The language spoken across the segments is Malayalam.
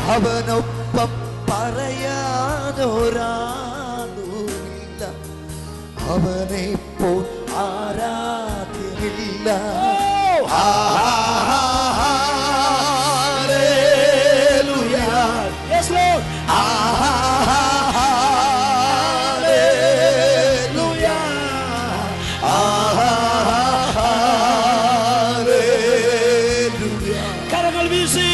അവനൊപ്പം പറയാനൊരാളുമില്ല അവനെ പോൽ ആരാധ്യനില്ല ഹല്ലേലൂയ. ഹല്ലേലൂയ. ഹല്ലേലൂയ. കരങ്ങൾ വീശി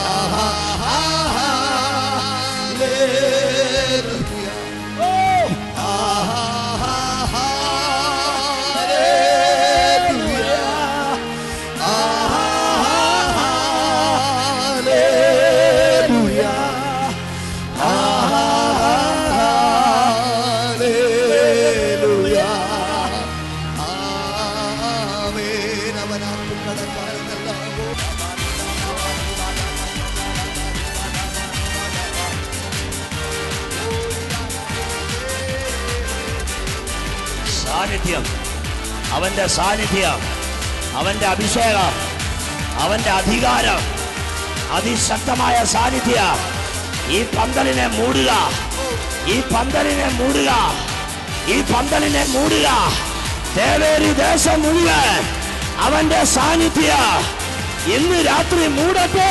സാന്നിധ്യം അവന്റെ സാന്നിധ്യം അവന്റെ അഭിഷേകം അവന്റെ അധികാരം അതിശക്തമായ സാന്നിധ്യം ഈ പന്തലിനെ മൂടുക ഈ പന്തലിനെ മൂടുക ഈ പന്തലിനെ മൂടുക തേവേരി ദേശം മുഴുവൻ അവന്റെ സാന്നിധ്യം ഇന്ന് രാത്രി മൂടട്ടെ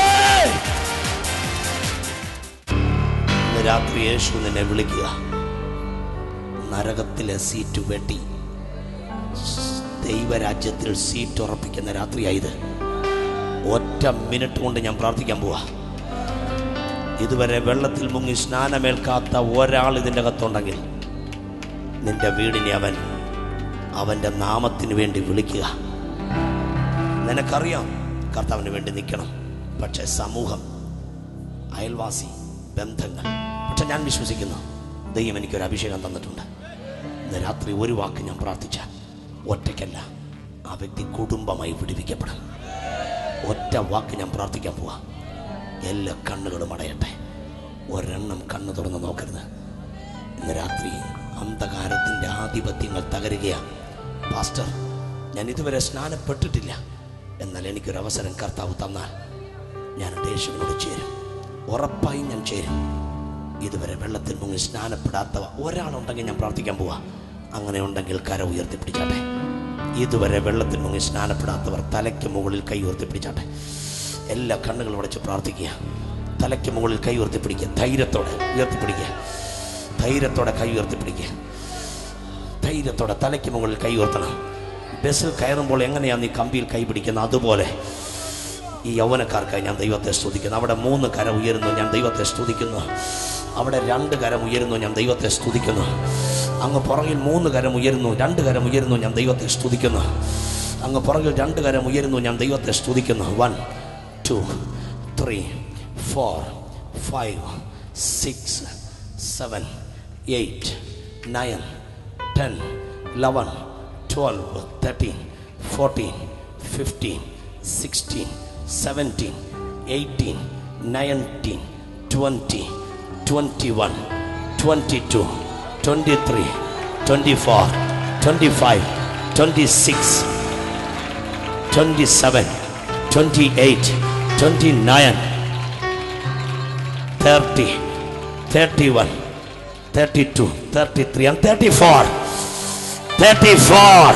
ഇന്ന് രാത്രി യേശു നിന്നെ വിളിക്കുക നരകത്തിലെ സീറ്റ് വെട്ടി ദൈവരാജ്യത്തിൽ സീറ്റ് ഉറപ്പിക്കുന്ന രാത്രിയായത് ഒറ്റ മിനിറ്റ് കൊണ്ട് ഞാൻ പ്രാർത്ഥിക്കാൻ പോവാ ഇതുവരെ വെള്ളത്തിൽ മുങ്ങി സ്നാനമേൽക്കാത്ത ഒരാൾ ഇതിൻ്റെ അകത്തുണ്ടെങ്കിൽ നിന്റെ വീടിനെ അവൻ അവൻ്റെ നാമത്തിന് വേണ്ടി വിളിക്കുക നിനക്കറിയാം കർത്താവിന് വേണ്ടി നിൽക്കണം പക്ഷേ സമൂഹം അയൽവാസി ബന്ധങ്ങൾ പക്ഷെ ഞാൻ വിശ്വസിക്കുന്നു ദൈവം എനിക്കൊരു അഭിഷേകം തന്നിട്ടുണ്ട് ഇന്ന് രാത്രി ഒരു വാക്ക് ഞാൻ പ്രാർത്ഥിച്ച ഒറ്റയ്ക്കല്ല ആ വ്യക്തി കുടുംബമായി വിടുവിക്കപ്പെടും ഒറ്റ വാക്ക് ഞാൻ പ്രാർത്ഥിക്കാൻ പോവാ എല്ലാ കണ്ണുകളും അടയട്ടെ ഒരെണ്ണം കണ്ണ് തുറന്ന് നോക്കരുത് ഇന്ന് രാത്രി അന്ധകാരത്തിൻ്റെ ആധിപത്യങ്ങൾ തകരുകയാണ് പാസ്റ്റർ ഞാൻ ഇതുവരെ സ്നാനപ്പെട്ടിട്ടില്ല എന്നാൽ എനിക്കൊരു അവസരം കർത്താവ് തന്നാൽ ഞാൻ യേശുവിനോട് ചേരും ഉറപ്പായും ഞാൻ ചേരും ഇതുവരെ വെള്ളത്തിൽ മുങ്ങി സ്നാനപ്പെടാത്ത ഒരാളുണ്ടെങ്കിൽ ഞാൻ പ്രാർത്ഥിക്കാൻ പോവാ അങ്ങനെ ഉണ്ടെങ്കിൽ കര ഉയർത്തിപ്പിടിച്ചാട്ടെ ഇതുവരെ വെള്ളത്തിൽ മുങ്ങി സ്നാനപ്പെടാത്തവർ തലയ്ക്ക് മുകളിൽ കൈ ഉയർത്തിപ്പിടിച്ചാട്ടെ എല്ലാ കണ്ണുകളും അടച്ച് പ്രാർത്ഥിക്കുക തലയ്ക്ക് മുകളിൽ കൈ ഉയർത്തിപ്പിടിക്കുക ധൈര്യത്തോടെ ഉയർത്തിപ്പിടിക്കുക ധൈര്യത്തോടെ കൈ ഉയർത്തിപ്പിടിക്കുക ധൈര്യത്തോടെ തലയ്ക്ക് മുകളിൽ കൈ ഉയർത്തണം ബസ്സിൽ കയറുമ്പോൾ എങ്ങനെയാണ് നീ കമ്പിയിൽ കൈ പിടിക്കുന്നത് അതുപോലെ ഈ യൗവനക്കാർക്കായി ഞാൻ ദൈവത്തെ സ്തുതിക്കുന്നു അവിടെ മൂന്ന് കരം ഉയരുന്നു ഞാൻ ദൈവത്തെ സ്തുതിക്കുന്നു അവിടെ രണ്ട് കരം ഉയരുന്നു ഞാൻ ദൈവത്തെ സ്തുതിക്കുന്നു അങ്ങ് പുറകിൽ മൂന്ന് കരം ഉയരുന്നു രണ്ട് കരം ഉയരുന്നു ഞാൻ ദൈവത്തെ സ്തുതിക്കുന്നു അങ്ങ് പുറകിൽ രണ്ട് കരം ഉയരുന്നു ഞാൻ ദൈവത്തെ സ്തുതിക്കുന്നു one two three four five six seven eight nine ten eleven twelve thirteen fourteen fifteen sixteen seventeen eighteen nineteen twenty twenty one twenty two twenty three twenty four twenty five twenty six twenty seven twenty eight twenty nine thirty thirty one thirty two thirty three and thirty four thirty four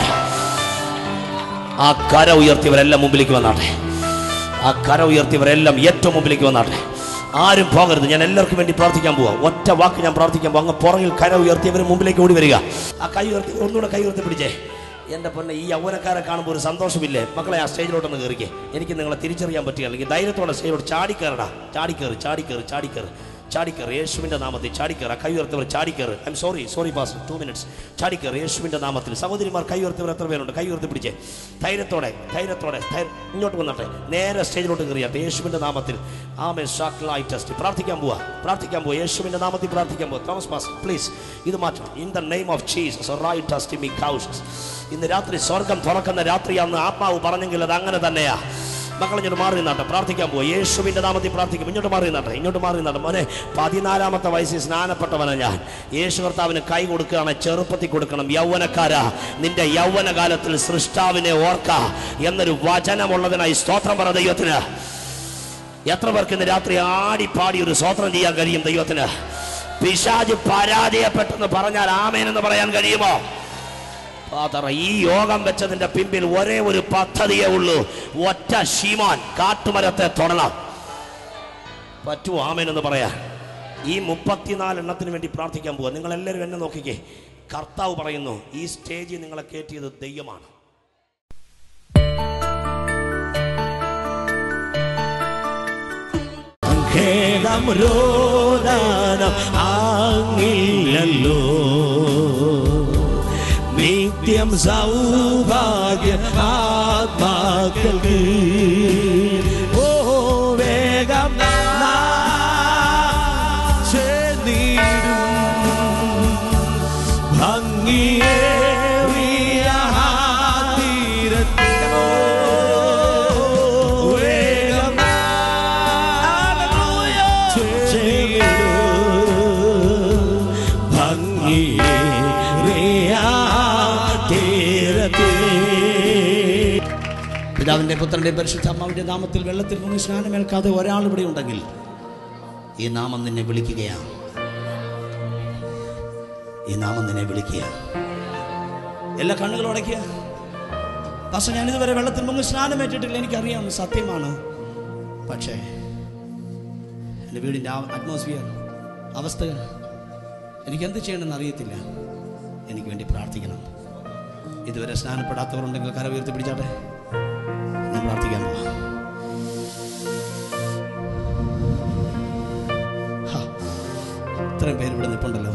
ആ കര ഉയർത്തിയവരെല്ലാം മുമ്പിലേക്ക് വന്നാട്ടെ ആ കര ഉയർത്തിയവരെല്ലാം ഏറ്റവും മുമ്പിലേക്ക് വന്നാട്ടെ ആരും പോകരുത് ഞാൻ എല്ലാവർക്കും വേണ്ടി പ്രാർത്ഥിക്കാൻ പോവാ ഒറ്റ വാക്ക് ഞാൻ പ്രാർത്ഥിക്കാൻ പോവാ അങ്ങ് പുറകിൽ കര ഉയർത്തിയവർ മുമ്പിലേക്ക് ഓടി വരിക ആ കൈ ഉയർത്തി ഒന്നുകൂടെ കൈ ഉയർത്തി പിടിച്ചേ എൻ്റെ പൊന്നെ ഈ യൗവനക്കാരെ കാണുമ്പോൾ ഒരു സന്തോഷമില്ലേ മക്കളെ ആ സ്റ്റേജിലോട്ടൊന്ന് കയറിക്കേ എനിക്ക് നിങ്ങളെ തിരിച്ചറിയാൻ പറ്റുക അല്ലെങ്കിൽ ധൈര്യത്തോടെ സ്റ്റേജിലോട്ട് ചാടിക്കയറടാ ചാടിക്കയറി ചാടിക്കയറി ചാടിക്കയറി ചാടിക്കയറി യേശുവിൻ്റെ നാമത്തിൽ ചാടിക്കയറി ആ കൈ ഉയർത്തവർ ചാടിക്കയറി I am sorry sorry pass two minutes ചാടിക്കയറി യേശുവിൻ്റെ നാമത്തിൽ സഹോദരിമാർ കൈ ഉയർത്തവർ എത്ര പേരുണ്ട് കൈ ഉയർത്തി പിടിച്ചേ ധൈര്യത്തോടെ ധൈര്യത്തോടെ ധൈര്യ- ഇങ്ങോട്ട് വന്നട്ടെ നേരെ സ്റ്റേജിലോട്ട് കയറിയാട്ടെ യേശുവിൻ്റെ നാമത്തിൽ ആമേ ഷാക്ലായി ടെസ്റ്റ് പ്രാർത്ഥിക്കാൻ പോവാ പ്രാർത്ഥിക്കാൻ പോവാ യേശുവിൻ്റെ നാമത്തിൽ പ്രാർത്ഥിക്കാൻ പോവാ തോമസ് പാസ് പ്ലീസ് ഇത് മാറ്റണം in the name of Jesus right test me cautions ഇന്ന് രാത്രി സ്വർഗം തുറക്കുന്ന രാത്രിയാണെന്ന് ആത്മാവ് പറഞ്ഞെങ്കിൽ അത് അങ്ങനെ തന്നെയാ മക്കളെ ഇങ്ങോട്ട് മാറി നിന്നാട്ടെ പ്രാർത്ഥിക്കാൻ പോയി യേശുവിൻ്റെ നാമത്തിൽ പ്രാർത്ഥിക്കും ഇങ്ങോട്ട് മാറി നിന്നാട്ടെ ഇങ്ങോട്ട് മാറി നിന്നാട്ടെ മോനെ പതിനാലാമത്തെ വയസ്സിൽ സ്നാനപ്പെട്ടവനാ ഞാൻ യേശു കർത്താവിന് കൈ കൊടുക്കുകയാണ് ചെറുപ്പത്തിൽ കൊടുക്കണം യൗവനക്കാരാ നിന്റെ യൗവനകാലത്തിൽ സൃഷ്ടാവിനെ ഓർക്ക എന്നൊരു വചനമുള്ളതിനായി സ്തോത്രം പറ ദൈവത്തിന് എത്ര പേർക്ക് ഇന്ന് രാത്രി ആടി പാടി ഒരു സ്വോത്രം ചെയ്യാൻ കഴിയും ദൈവത്തിന് പിശാജ് പരാജയപ്പെട്ടെന്ന് പറഞ്ഞാൽ ആമേൻ എന്ന് പറയാൻ കഴിയുമോ ഫാദർ ഈ യോഗം വെച്ചതിന്റെ പിമ്പിൽ ഒരേ ഒരു പദ്ധതിയേ ഉള്ളൂ ഒറ്റ ശീമാൻ കാട്ടുമരത്തെ തൊടണം പറ്റുമോ ആമേൻ എന്ന് പറയാൻ ഈ മുപ്പത്തിനാല് എണ്ണത്തിന് വേണ്ടി പ്രാർത്ഥിക്കാൻ പോവാ നിങ്ങൾ എല്ലാവരും എന്നെ നോക്കിക്കേ കർത്താവ് പറയുന്നു ഈ സ്റ്റേജിൽ നിങ്ങളെ കയറ്റിയത് ദൈവമാണ് ഖേദം രോദനം ആങ്ങില്ലല്ലോ നിത്യം സൗഭാഗ്യ ആത്മാക്കൾക്ക് ഓ വേഗം ചെന്നീടും ഭംഗിയേറിയ തീരത്തോ വേഗം പിതാവിന്റെ പുത്രന്റെ പരിശുദ്ധ അമ്മാവിന്റെ നാമത്തിൽ വെള്ളത്തിൽ മുങ്ങി സ്നാനമേൽക്കാതെ ഒരാൾ ഇവിടെ ഉണ്ടെങ്കിൽ ഈ നാമം നിന്നെ വിളിക്കുകയാണ് ഈ നാമം നിന്നെ വിളിക്കുക എല്ലാ കണ്ണുകളും അടയ്ക്കുക പക്ഷെ ഞാനിതുവരെ വെള്ളത്തിൽ മുങ്ങി സ്നാനമേറ്റിട്ടില്ല എനിക്കറിയാം സത്യമാണ് പക്ഷേ എൻ്റെ വീടിൻ്റെ അറ്റ്മോസ്ഫിയർ അവസ്ഥകൾ എനിക്ക് എന്ത് ചെയ്യണമെന്ന് അറിയത്തില്ല എനിക്ക് വേണ്ടി പ്രാർത്ഥിക്കണം ഇതുവരെ സ്നാനപ്പെടാത്തവരുണ്ടെങ്കിൽ കര ഉയർത്തി പിടിച്ചാട്ടെ ഞാൻ പ്രാർത്ഥിക്കാൻ പോവാം ഹാ, ഇത്രയും പേര് ഇവിടെ നിൽപ്പുണ്ടല്ലോ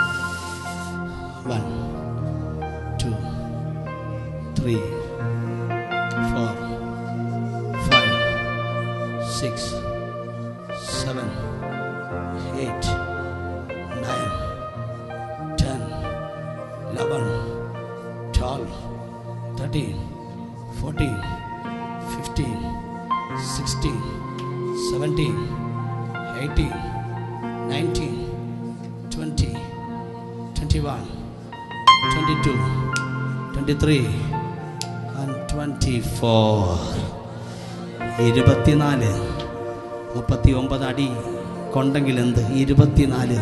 one two three four five six seven eight nine ten eleven twelve thirteen fourteen fifteen sixteen seventeen eighteen nineteen twenty twenty one twenty two twenty three and twenty four ഇരുപത്തിനാല് മുപ്പത്തി ഒമ്പത് അടി കൊണ്ടെങ്കിൽ എന്ത് ഇരുപത്തിനാല്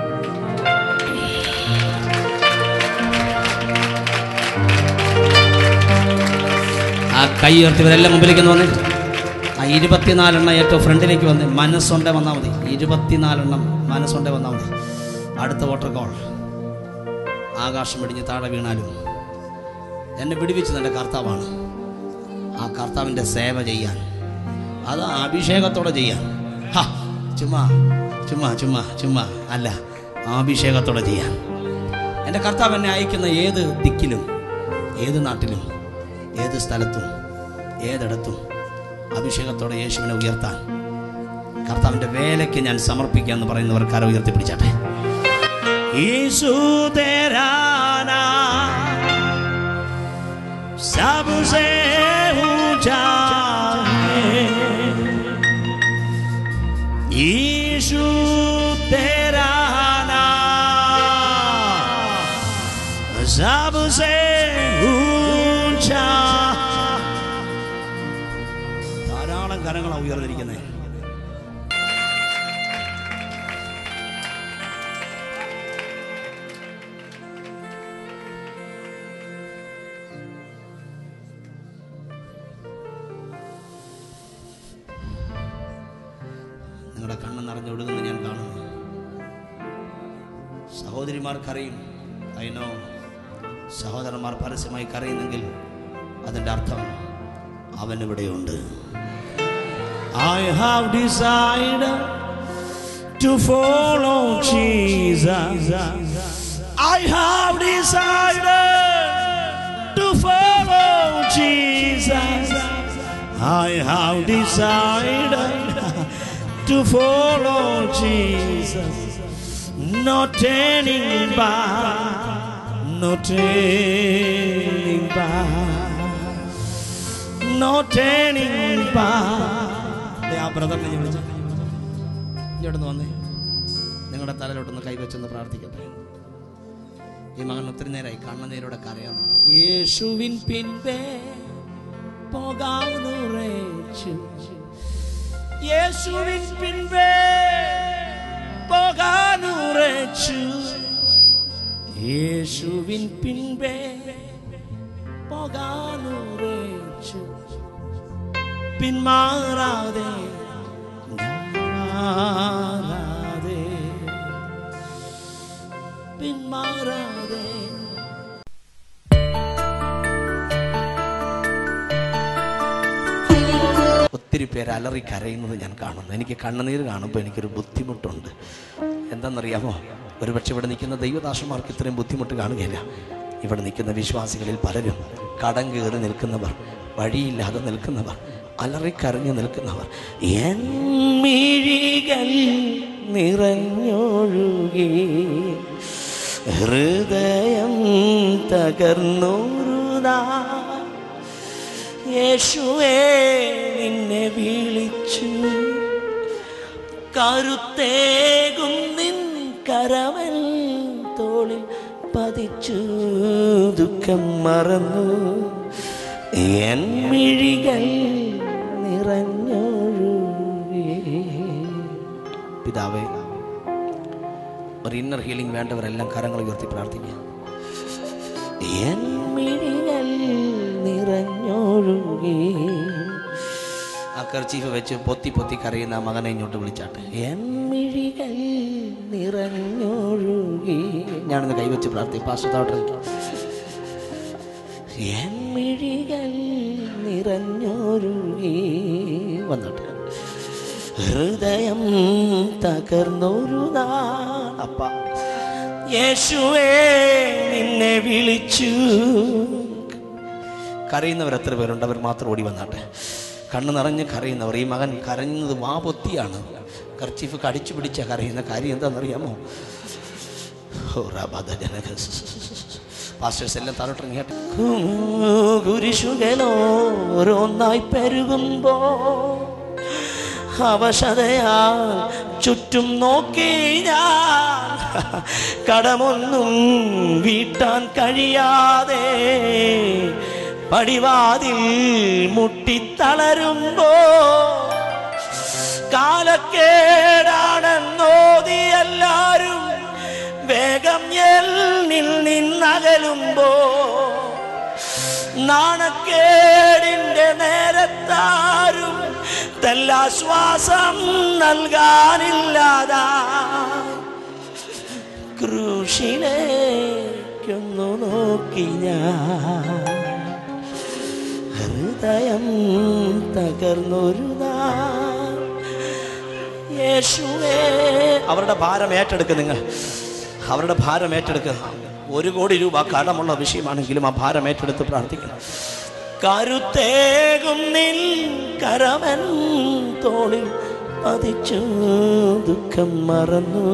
ആ കൈ ഉയർത്തിവരെല്ലാം മുമ്പിലേക്ക് വന്നേ ആ ഇരുപത്തിനാലെണ്ണം ഏറ്റവും ഫ്രണ്ടിലേക്ക് വന്ന് മനസ്സുണ്ടെ വന്നാൽ മതി ഇരുപത്തിനാലെണ്ണം മനസ്സുണ്ടെ വന്നാൽ മതി അടുത്ത വാട്ടർ കോൾ ആകാശം വെടിഞ്ഞ് താഴെ വീണാലും എന്നെ പിടിപ്പിച്ചത് എൻ്റെ കർത്താവാണ് ആ കർത്താവിൻ്റെ സേവ ചെയ്യാൻ അത് അഭിഷേകത്തോടെ ചെയ്യാൻ ഹാ ചുമ്മാ ചുമ്മാ ചുമ്മാ ചുമ്മാ അല്ല അഭിഷേകത്തോടെ ചെയ്യാൻ എൻ്റെ കർത്താവ് എന്നെ അയക്കുന്ന ഏത് ദിക്കിലും ഏത് നാട്ടിലും ഏത് സ്ഥലത്തും ഏതിടത്തും അഭിഷേകത്തോടെ യേശുവിനെ ഉയർത്താൻ കർത്താവിൻ്റെ വേലയ്ക്ക് ഞാൻ സമർപ്പിക്കുക എന്ന് പറയുന്നവർ കര ഉയർത്തിപ്പിടിച്ചാട്ടെ यीशु तेरा नाम सबसे ऊंचा है यीशु तेरा नाम सबसे ऊंचा ധാരാളം കരങ്ങളാണ് ഉയർന്നിരിക്കുന്നത് നിങ്ങളുടെ കണ്ണ് നിറഞ്ഞൊഴുകുന്ന ഞാൻ കാണുന്നു സഹോദരിമാർക്കറിയും അതിനോ സഹോദരന്മാർ പരസ്യമായി കരയുന്നെങ്കിൽ അതിൻ്റെ അർത്ഥം അവനിവിടെയുണ്ട് I have decided to follow Jesus. I have decided to follow Jesus. I have decided to follow Jesus. No turning back, no turning back, no turning back. ദേ, ആ ബ്രദറിനെ ഞാൻ വിളിച്ചു ഇങ്ങോട്ടൊന്ന് വന്നേ നിങ്ങളുടെ തലയിലോട്ടൊന്ന് കൈവച്ചൊന്ന് പ്രാർത്ഥിക്കട്ടെ ഈ മകൻ ഒത്തിരി നേരമായി കണ്ണുനീരോടെ കരയാൻ യേശുവിൻ പിൻപേ പോകാവുന്നു യേശുവിൻ പിൻപേ പോകാനുറച്ചു യേശുവിൻ പിൻപേ പോകാനുറച്ചു പിന്മാറാതെ മാറാതെ പിന്മാറാതെ ഒത്തിരി പേര് അലറി കരയുന്നത് ഞാൻ കാണുന്നു എനിക്ക് കണ്ണുനീര് കാണുമ്പോൾ എനിക്കൊരു ബുദ്ധിമുട്ടുണ്ട് എന്താണെന്നറിയാമോ ഒരുപക്ഷെ ഇവിടെ നിൽക്കുന്ന ദൈവദാസന്മാർക്ക് ഇത്രയും ബുദ്ധിമുട്ട് കാണുകയില്ല ഇവിടെ നിൽക്കുന്ന വിശ്വാസികളിൽ പലരും കടം കയറി നിൽക്കുന്നവർ വഴിയില്ലാതെ നിൽക്കുന്നവർ അലറിക്കരഞ്ഞു നിൽക്കുന്നവർ എൻ മിഴികൾ നിറഞ്ഞൊഴുകി ഹൃദയം തകർന്നൂറുതാ യേശുവേ നിന്നെ വിളിച്ചു കരുത്തേകും നിൻ കരവൽ തോളിൽ പതിച്ചു ദുഃഖം മറന്നു എൻ മിഴികൾ നിറഞ്ഞൊഴുകി പിതാവേ ഒരു ഇന്നർ ഹീലിംഗ് വേണ്ടവരെല്ലാം കരങ്ങൾ ഉയർത്തി പ്രാർത്ഥിക്കുക എൻ മിഴികൾ നിറഞ്ഞൊഴുകി ആ കർച്ചീഫ് വെച്ച് പൊത്തി പൊത്തി കരയുന്ന ആ മകനെ ഇങ്ങോട്ട് വിളിച്ചാട്ടെ എൻ മിഴികൾ നിറഞ്ഞൊഴുകി ഞാനൊന്ന് കൈവച്ച് പ്രാർത്ഥി പാസ്റ്റോട്ടെ എൻ മിഴികൾ നിറഞ്ഞൊരുകി വന്നോട്ടെ ഹൃദയം തകർന്നൊരു നാൾ അപ്പ യേശുവേ നിന്നെ വിളിച്ചു കരയുന്നവർ എത്ര പേരുണ്ട് അവർ മാത്രം ഓടി വന്നാട്ടെ കണ്ണ് നിറഞ്ഞ് കരയുന്നവർ ഈ മകൻ കരഞ്ഞത് വാ പൊത്തിയാണ് കർച്ചീഫ് കടിച്ചു പിടിച്ച കരയുന്ന കാര്യം എന്താണെന്നറിയാമോ ഓ, റബദ ജനക. പാസ്റ്റേഴ്സ് എല്ലാം താഴോട്ടിറങ്ങിയാട്ടെ കുരിശുകളോരോന്നായി പെരുകുമ്പോ അവശതയാ ചുറ്റും നോക്കി ഞാൻ കടമൊന്നും വീട്ടാൻ കഴിയാതെ പടിവാതിൽ മുട്ടിത്തളരുമ്പോ കാലക്കേടാണെന്നോതി എല്ലാരും വേഗം എന്നിൽ നിന്നകലുമ്പോ നാണക്കേടിന്റെ നേരത്താരും തെല്ലാശ്വാസം നൽകാനില്ലാതാ ക്രൂശിലേക്കൊന്നു നോക്കി ഞാൻ ഹൃദയം തകർന്നൊരു നാൾ യേശുവേ അവരുടെ ഭാരം ഏറ്റെടുക്കുക നിങ്ങൾ അവരുടെ ഭാരം ഏറ്റെടുക്കുക ഒരു കോടി രൂപ കടമുള്ള വിഷയമാണെങ്കിലും ആ ഭാരം ഏറ്റെടുത്ത് പ്രാർത്ഥിക്കണം കരുത്തേകും നിൻ കരവൻ തോളിൽ പതിച്ചു ദുഃഖം മറന്നു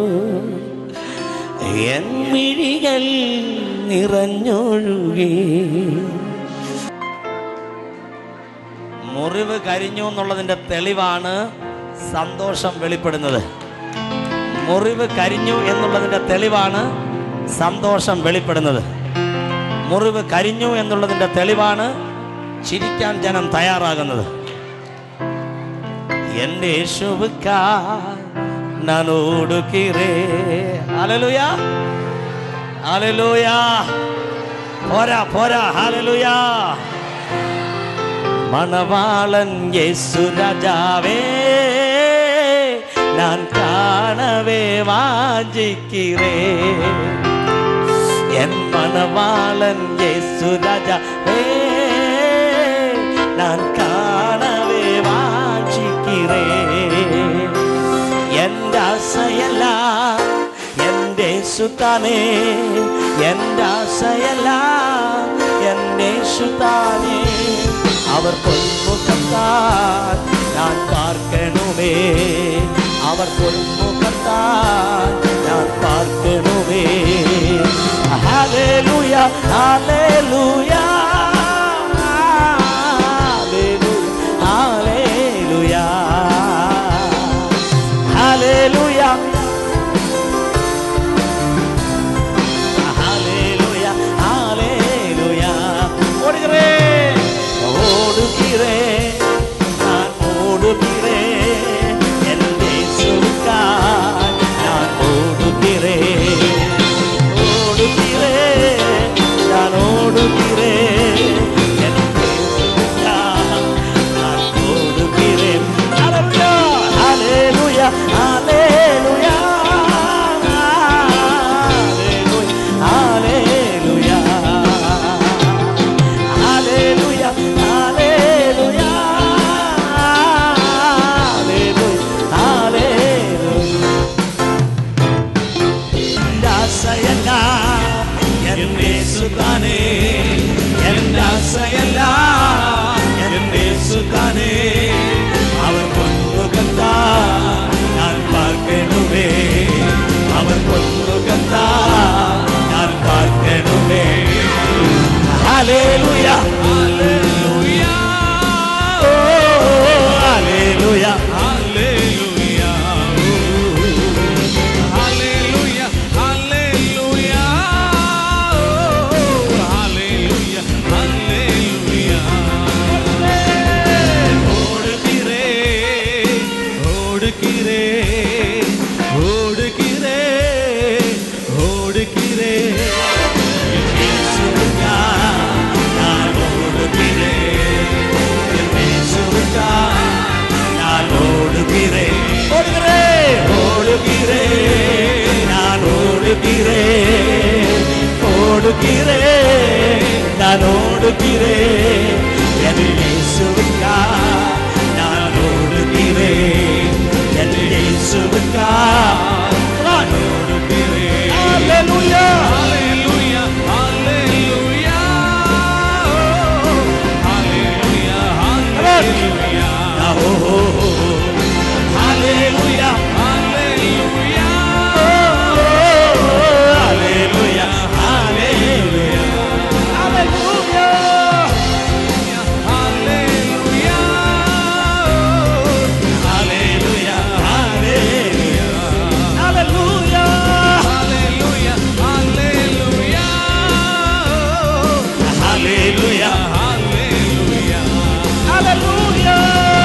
എൻ മിഴികൾ നിറഞ്ഞൊഴുകി മുറിവ് കരിഞ്ഞു എന്നുള്ളതിന്റെ തെളിവാണ് സന്തോഷം വെളിപ്പെടുന്നത് മുറിവ് കരിഞ്ഞു എന്നുള്ളതിന്റെ തെളിവാണ് സന്തോഷം വെളിപ്പെടുന്നത് മുറിവ് കരിഞ്ഞു എന്നുള്ളതിന്റെ തെളിവാണ് ചിരിക്കാൻ ജനം തയ്യാറാകുന്നത് എൻ്റെ യേശുവുക്കാ നനോടുക്കിറേ ഹല്ലേലൂയ ഹല്ലേലൂയ പോരാ പോരാ ഹല്ലേലൂയ മണവാളൻ യേശു രാജാവേ ഞാൻ കാണവേ വാഞ്ചിக்கிறേ എൻ മണവാളൻ യേശു രാജാവേ ഞാൻ കാണവേ വാഞ്ചിக்கிறേ എൻ്റെ ആശയല്ല എൻ്റെ സുതാനേ എൻ്റെ ആശയല്ല എൻ്റെ സുതാനേ അവർ പൊന്മുഖത്താൽ ഞാൻ പാർക്കണമേ അവർ പൊന്മുഖത്താൽ ഞാൻ പാർക്കണമേ ഹല്ലേലൂയ ഹല്ലേലൂയ ഹല്ലേലൂയ ഹല്ലേലൂയ ഹല്ലേലൂയ ഹല്ലേലൂയ ഓടുகிறேன் ஓடுகிறேன் நான் ஓடுகிறேன் Hallelujah. Hallelujah. Hallelujah. Hallelujah. Hallelujah. Hallelujah. ആശയല്ല എന്നേസുതാനേ എൻ്റെ ആശയല്ല എന്നേസുതാനേ അവർ കൊന്നുകത്ത ഞാൻ പാർക്കണമേ അവർ കൊന്നുകത്ത ഞാൻ പാർക്കണമേ ഹല്ലേലൂയ ഹല്ലേലൂയ ഓ ഹല്ലേലൂയ Hallelujah, hallelujah, oh, hallelujah, hallelujah. ஓடுகிறே, ஓடுகிறே, ஓடுகிறே, ஓடுகிறே. என் இயேசுவுக்காய் நான் ஓடுகிறேன். என் இயேசுவுக்காய் நான் ஓடுகிறேன். ஓடுகிறேன், ஓடுகிறேன், நான் ஓடுகிறேன். ஓடுகிறேன், நான் ஓடுகிறேன். என் இயேசுவுக்காய் நான் ஓடுகிறேன். என் இயேசுவுக்காய் நான் ஓடுகிறேன். Hallelujah. Hallelujah. Hallelujah. Oh, hallelujah. Hallelujah. Oh, oh, oh, oh. Hallelujah. Hallelujah. Oh, oh, oh. Hallelujah. Hallelujah. Hallelujah. Hallelujah. Hallelujah. Hallelujah. Hallelujah. Hallelujah. Hallelujah. Hallelujah. Hallelujah. Hallelujah.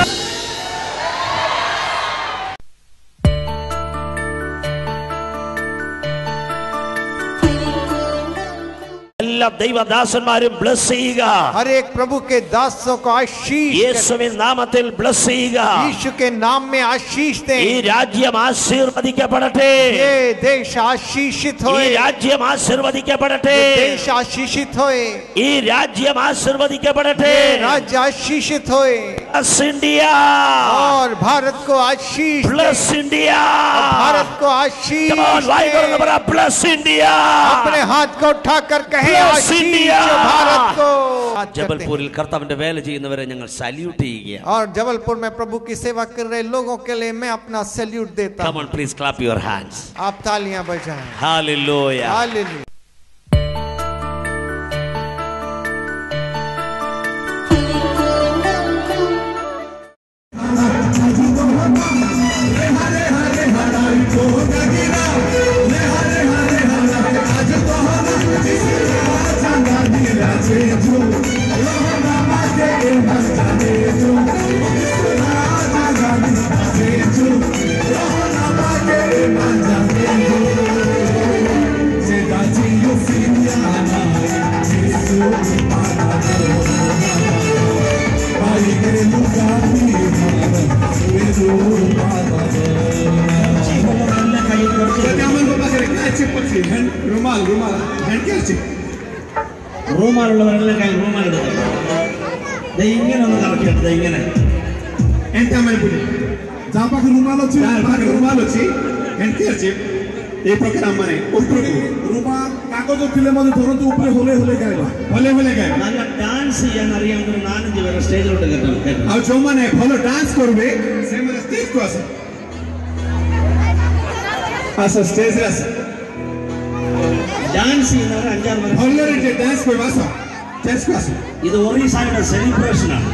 എല്ലാ ദൈവദാസന്മാരും ബ്ലസ് ചെയ്യുക हर एक प्रभु के दासों को आशीष दें। യേശുവിൻ നാമത്തിൽ ബ്ലസ് ചെയ്യുക यीशु के नाम में आशीष ഈ दें രാജ്യം ആശീർവദിക്കപ്പെടട്ടെ ये देश आशीषित ഈ होए രാജ്യം ആശീർവദിക്കപ്പെടട്ടെ ये देश आशीषित होए ഈ രാജ്യം ആശീർവദിക്കപ്പെടട്ടെ ये राज्य आशीषित होए പ്ലസ് ഇന്ത്യ और भारत को आशीष दें। പ്ലസ് ഇന്ത്യ भारत को आशीष Come on, വായി തുറന്ന് दें। പറ പ്ലസ് ഇന്ത്യ अपने हाथ को उठाकर कहे Bless आशीष India। भारत को ജബൽപൂരിൽ കർത്താവിന്റെ വേല ചെയ്യുന്നവരെ ഞങ്ങൾ സല്യൂട്ട് ചെയ്യുക और जबलपुर में प्रभु की सेवा कर रहे लोगों के लिए मैं अपना सैल्यूट देता Come हूं on, please clap your hands. आप तालियां बजाएं Hallelujah. हालेलुया Chiamiamo il papà che c'è così, rumal, rumal, handkerchief. റൂമാലുള്ളവരെല്ലാം കൈ റൂമാൽ എടുക്കണം ദേ ഇങ്ങനെ ഒന്ന് കറക്കി എടുത്തത് ഇങ്ങനെ Entriamo nel buio. ଯାହା ପାଖରେ ରୁମାଲ ଅଛି ଯାହା ପାଖରେ ରୁମାଲ ଅଛି handkerchief ଏଇ ପ୍ରକାର ମାନେ ଉପରକୁ ରୁମାଲ କାଗଜ ଥିଲେ ମଧ୍ୟ ଧରନ୍ତୁ ଉପରେ ହଲେଇ ହଲେଇ ଗାଇବା ଭଲେ ଭଲେ ଗାଇବେ നല്ല ഡാൻസ് ചെയ്യാൻ അറിയാവുന്ന ഒരു നാലഞ്ച് പേരെ സ്റ്റേജിലോട്ട് കയറ്റണം കേട്ടോ ଆଉ ଯୋଉମାନେ ଭଲ ଡାନ୍ସ କରିବେ ସେମାନେ ଷ୍ଟେଜକୁ ଆସ ଆସ ଷ୍ଟେଜରେ ଆସ ഡാൻസ് ചെയ്യുന്നവർ അഞ്ചാറ് പേര് ଭଲରେ ଟିକେ ଡାନ୍ସ କରିବ ଆସ ଷ୍ଟେଜକୁ ଆସ ഇത് ഒറീസയുടെ സെലിബ്രേഷൻ ആണ്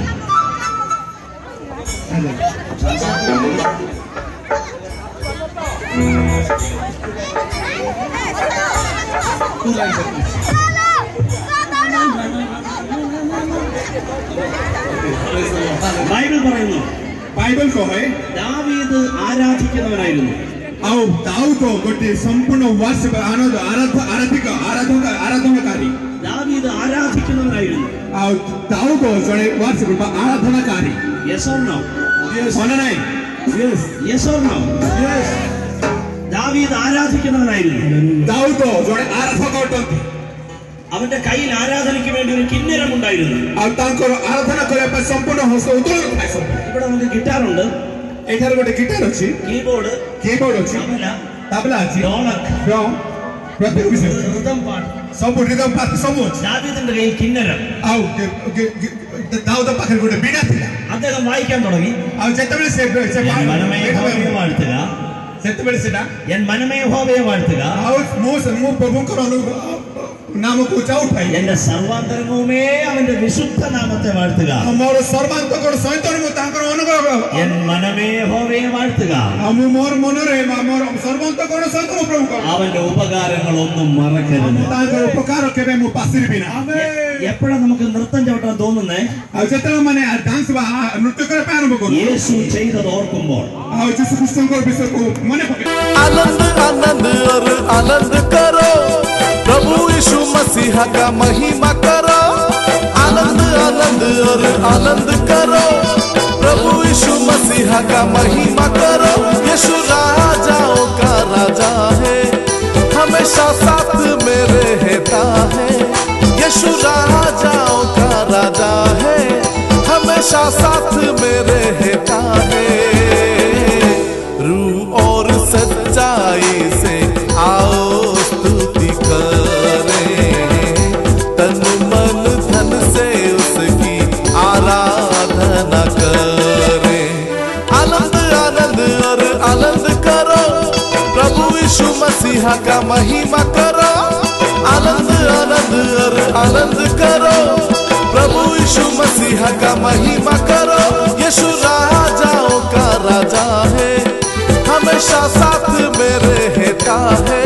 ബൈബിൾ പറയുന്നു ବାଇବଲ କହେ ദാവീദ് ആരാധിക്കുന്നവനായിരുന്നു ଆଉ ଦାଉଦ ଗୋଟିଏ ସମ୍ପୂର୍ଣ୍ଣ ୱାର୍ସିପ ଆନନ୍ଦ ଆରାଧ ଆରାଧିକ ଆରାଧକ ଆରାଧନାକାରୀ ദാവീദ് ആരാധിക്കുന്നവനായിരുന്നു ଆଉ ଦାଉଦ ଜଣେ ୱାର୍ସିପ ବା ଆରାଧନାକାରୀ യെസ് ഓർ നോ ମନେ ନାହିଁ Yes. Yes or no? Yes. ദാവീദ് ആരാധിക്കുന്നവനായിരുന്നു ଦାവൂദ് ଜଣେ ଆରାଧକ ଅଟନ୍ତି അവന്റെ കയ്യിൽ ആരാധനയ്ക്ക് വേണ്ടി ഒരു കിന്നരം ഉണ്ടായിരുന്നു ଆଉ ତାଙ୍କର ଆରାଧନା କରିବା ପାଇଁ ସମ୍ପୂର୍ଣ୍ଣ ହସ୍ତ ଉତ୍ତୋଳନ ଥାଏ ସବୁ ഇവിടെ നമുക്ക് ଗିറ്റാറുണ്ട് ଏଠାରେ ଗୋଟେ ଗିଟାର ଅଛି കീബോർഡ് କିବୋର୍ଡ ଅଛି തബല ତାବଲା ଅଛି ഡോളക് ଡ୍ରମ୍ ପ୍ରତ୍ୟେକ ବିଷୟ ഋതം പാട്ട് ସବୁ ରିଦମ୍ ପାଖରେ ସବୁ ଅଛି ദാവീദിന്റെ കയ്യിൽ കിന്നരം ଆଉ ଗି- ଗି- ଗି- ଦାଉଦ ପାଖରେ ଗୋଟେ ବିଡ଼ା ଥିଲା അദ്ദേഹം വായിക്കാൻ തുടങ്ങി ଆଉ ଯେତେବେଳେ ସେ ସେ എൻ മനമേ യഹോവയെ വാഴ്ത്തുക ସେତେବେଳେ ସେଟା എൻ മനമേ യഹോവയെ വാഴ്ത്തുക ଆଉ ମୁଁ ସେ- ମୁଁ ପ୍ରଭୁଙ୍କର ଅନୁ- ନାମକୁ ଉଚ୍ଚା ଉଠାଇ എന്റെ സർവാന്തരംഗവുമേ അവന്റെ വിശുദ്ധ നാമത്തെ വാഴ്ത്തുക ଆଉ ମୋର ସର୍ବାନ୍ତକର ସହିତ ମୁଁ ତାଙ୍କର ଅନୁଗ୍ରହ എൻ മനമേ യഹോവയെ വാഴ്ത്തുക ଆଉ ମୁଁ ମୋର ମନରେ ବା ମୋର ସର୍ବାନ୍ତକର ସହିତ ମୁଁ ପ୍ରଭୁଙ୍କର അവന്റെ ഉപകാരങ്ങളൊന്നും മറക്കരുത് ତାଙ୍କର ଉପକାର କେବେ ମୁଁ ପାଶିରିବି ନା എപ്പോഴാ നമുക്ക് നൃത്തം ചവിട്ടാൻ തോന്നുന്നേ ଆଉ ଯେତେବେଳେ ମାନେ ଡାନ୍ସ ବା ନୃତ୍ୟ କରିବା ପାଇଁ ଆରମ୍ଭ କରୁ യേശു ചെയ്തത് ഓർക്കുമ്പോൾ ଆଉ ଯୀଶୁ ଖ୍ରୀଷ୍ଟଙ୍କର ବିଷୟକୁ ମନେ ପକେଇ आनंद आनंद और आनंद करो प्रभु यीशु मसीह का महिमा करो आनंद आनंद और आनंद करो प्रभु यीशु मसीह का महिमा करो यीशु राजाओं का राजा है हमेशा साथ में रहता है यीशु राजाओं का राजा है हमेशा साथ में रहता है रूह और सच्चाई से आओ स्तुति करें तन मन धन से उसकी आराधना करें आनंद आनंद और आनंद करो प्रभु यीशु मसीहा का महिमा करो आनंद आनंद और आनंद करो प्रभु यीशु मसीहा का महिमा करो यीशु राजाओं का राजा है हमेशा साथ में रहता है